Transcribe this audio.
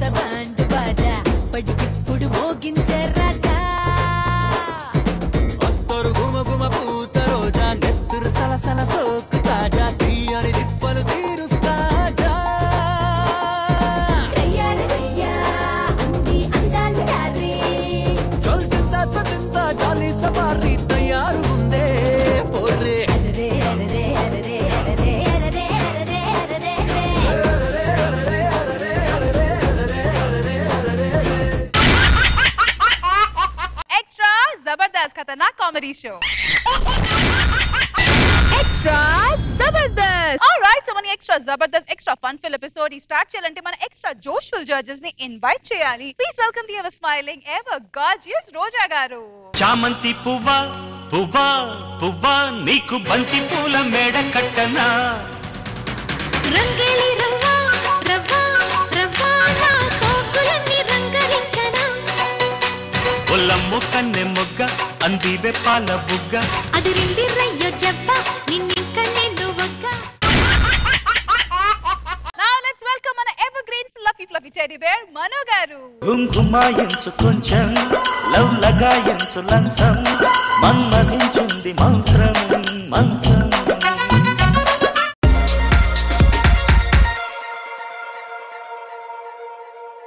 కొత్త బ్యాండ్ బాజా పడికిప్పుడు మోగించే రాజా అత్తరు గుమ గుమ పూత రోజా నెత్తురు సలసల సోకు తాజా తీయని దిప్పలు తీరుస్తాజా రయ్యారి రయ్యా అంది అందాల యారే చల్ చింత చింత జాలి సవారీ తయారు ఉందే పోర్రే అరరే అరరే అరరే అరరే అరరే అరరే అరరే extra Jabardasth Khatarnak comedy show extra Jabardasth all right so మన extra Jabardasth extra fun fill episode ఈ స్టార్ట్ చేయాలంటే మన ఎక్స్ట్రా జోష్ఫుల్ జడ్జెస్ ని ఇన్వైట్ చేయాలి please welcome the ever smiling ever gorgeous Roja garu చామంతి పువ్వా పువ్వా పువ్వా నీకు బంతి పూల మేడ కట్టనా రంగేలి రవ్వా రవ్వా రవ్వా నా సోకులన్నీ రంగరించనా ఒల్లమ్ము కన్నె మొగ్గ అందివే పాల బుగ్గ అది రిండి రయ్యో జవ్వ నిన్నింక నేను ఒక్క నౌ లెట్స్ వెల్కమ్ మన evergreen fluffy fluffy teddy bear Mano garu కుంకుమాయించు కొంచెం లవ్ లగాయించు లంచం మన్మధించుంది మంత్రం